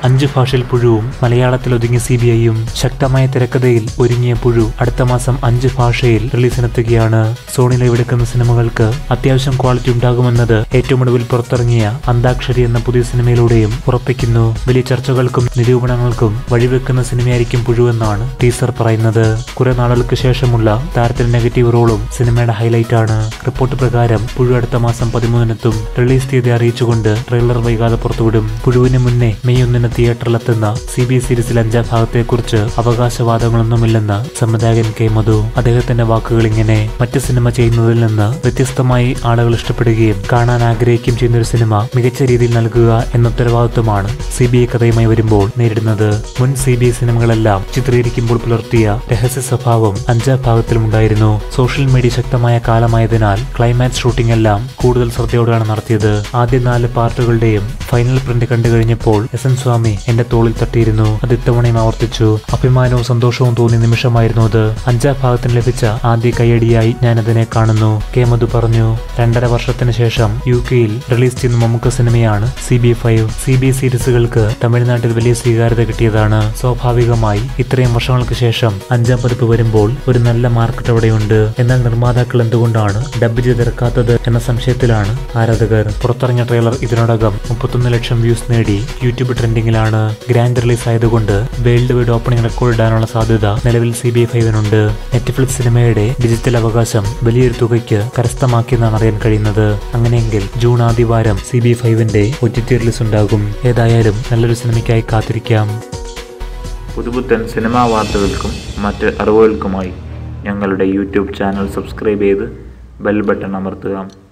അഞ്ച് ഭാഷയിൽ പുഴുവും മലയാളത്തിൽ ഒതുങ്ങിയ സി ബി ഐയും ശക്തമായ തിരക്കഥയിൽ ഒരുങ്ങിയ പുഴു അടുത്ത മാസം അഞ്ച് ഭാഷയിൽ റിലീസിനെത്തുകയാണ് സോണി ലൈവ് എടുക്കുന്ന സിനിമകൾക്ക് അത്യാവശ്യം ക്വാളിറ്റി ഉണ്ടാകുമെന്നത് ഏറ്റവും ഒടുവിൽ പുറത്തിറങ്ങിയ അന്താക്ഷരി എന്ന പുതിയ സിനിമയിലൂടെയും ഉറപ്പിക്കുന്നു വലിയ ചർച്ചകൾക്കും നിരൂപണങ്ങൾക്കും വഴിവെക്കുന്ന സിനിമയായിരിക്കും പുഴു എന്നാണ് ടീസർ പറയുന്നത് കുറെ നാളുകൾക്ക് ശേഷമുള്ള താരത്തിന്റെ നെഗറ്റീവ് റോളും സിനിമയുടെ ഹൈലൈറ്റ് ആണ് റിപ്പോർട്ട് പ്രകാരം പുഴു അടുത്ത മാസം പതിമൂന്നിനെത്തും റിലീസ് തീയതി അറിയിച്ചുകൊണ്ട് ട്രെയിലർ വൈകാതെ പുറത്തുവിടും പുഴുവിന് മുന്നേ മെയ് ഒന്നിന് തിയേറ്ററിലെത്തുന്ന സി ബി സീരീസിൽ അഞ്ചാം ഭാഗത്തെക്കുറിച്ച് അവകാശവാദങ്ങളൊന്നുമില്ലെന്ന് സംവിധായകൻ കെ മധു അദ്ദേഹത്തിന്റെ വാക്കുകൾ ഇങ്ങനെ മറ്റ് സിനിമ ചെയ്യുന്നതിൽ നിന്ന് വ്യത്യസ്തമായി ആളുകൾ ഇഷ്ടപ്പെടുകയും കാണാൻ ആഗ്രഹിക്കുകയും ചെയ്യുന്ന ഒരു സിനിമ മികച്ച രീതിയിൽ നൽകുക എന്ന ഉത്തരവാദിത്വമാണ് സി ബി ഐ കഥയുമായി വരുമ്പോൾ നേരിടുന്നത് മുൻ സി ബി ഐ സിനിമകളെല്ലാം ചിത്രീകരിക്കുമ്പോൾ പുലർത്തിയ രഹസ്യ സ്വഭാവം അഞ്ചാം ഭാഗത്തിലും ഉണ്ടായിരുന്നു സോഷ്യൽ മീഡിയ ശക്തമായ കാലമായതിനാൽ ക്ലൈമാക്സ് ഷൂട്ടിംഗ് എല്ലാം കൂടുതൽ ശ്രദ്ധയോടെയാണ് നടത്തിയത് ആദ്യ നാല് പാർട്ടുകളുടെയും ഫൈനൽ പ്രിന്റ് കണ്ടു കഴിഞ്ഞപ്പോൾ എസ് എൻ സ്വാമി എന്റെ തോളിൽ തട്ടിയിരുന്നു അത് ഇത്തവണയും ആവർത്തിച്ചു അഭിമാനവും സന്തോഷവും തോന്നിയ നിമിഷമായിരുന്നു അത് അഞ്ചാം ഭാഗത്തിന് ലഭിച്ച ആദ്യ കൈയടിയായി ഞാൻ അതിനെ കാണുന്നു കെ മധു പറഞ്ഞു രണ്ടര വർഷത്തിന് ശേഷം യു കെയിൽ റിലീസ് ചെയ്യുന്ന മമ്മൂക്ക സിനിമയാണ് C B five C B സീരീസുകൾക്ക് തമിഴ്നാട്ടിൽ വലിയ സ്വീകാര്യത കിട്ടിയതാണ് സ്വാഭാവികമായി ഇത്രയും വർഷങ്ങൾക്ക് ശേഷം അഞ്ചാം പതിപ്പ് വരുമ്പോൾ ഒരു നല്ല മാർക്കറ്റ് അവിടെയുണ്ട് എന്നാൽ നിർമ്മാതാക്കൾ എന്തുകൊണ്ടാണ് ഡബ് ചെയ്തിറക്കാത്തത് എന്ന സംശയത്തിലാണ് ആരാധകർ പുറത്തിറങ്ങിയ ട്രെയിലർ ഇതിനോടകം മുപ്പത്തൊന്ന് ലക്ഷം വ്യൂസ് നേടി യൂട്യൂബ് ട്രെൻഡിങ്ങിലാണ് ഗ്രാൻഡ് റിലീസ് ആയതുകൊണ്ട് വേൾഡ് വൈഡ് ഓപ്പണിംഗ് റെക്കോർഡ് ഇടാനുള്ള സാധ്യത നിലവിൽ സി ബി ഫൈവിനുണ്ട് നെറ്റ്ഫ്ലിക്സ് സിനിമയുടെ ഡിജിറ്റൽ അവകാശം വലിയൊരു തുകയ്ക്ക് കരസ്ഥമാക്കിയെന്നാണ് അറിയാൻ കഴിയുന്നത് അങ്ങനെയെങ്കിൽ ജൂൺ ആദ്യവാരം സി ബി ഫൈവിന്റെ ഒ ടി ടി റിലീസ് ഉണ്ടാകും ഏതായാലും നല്ലൊരു സിനിമയ്ക്കായി കാത്തിരിക്കാം പുതുപുത്തൻ സിനിമാ വാർത്തകൾക്കും മറ്റ് അറിവുകൾക്കുമായി ഞങ്ങളുടെ യൂട്യൂബ് ചാനൽ സബ്സ്ക്രൈബ് ചെയ്ത് ബെൽ ബട്ടൺ അമർത്തുക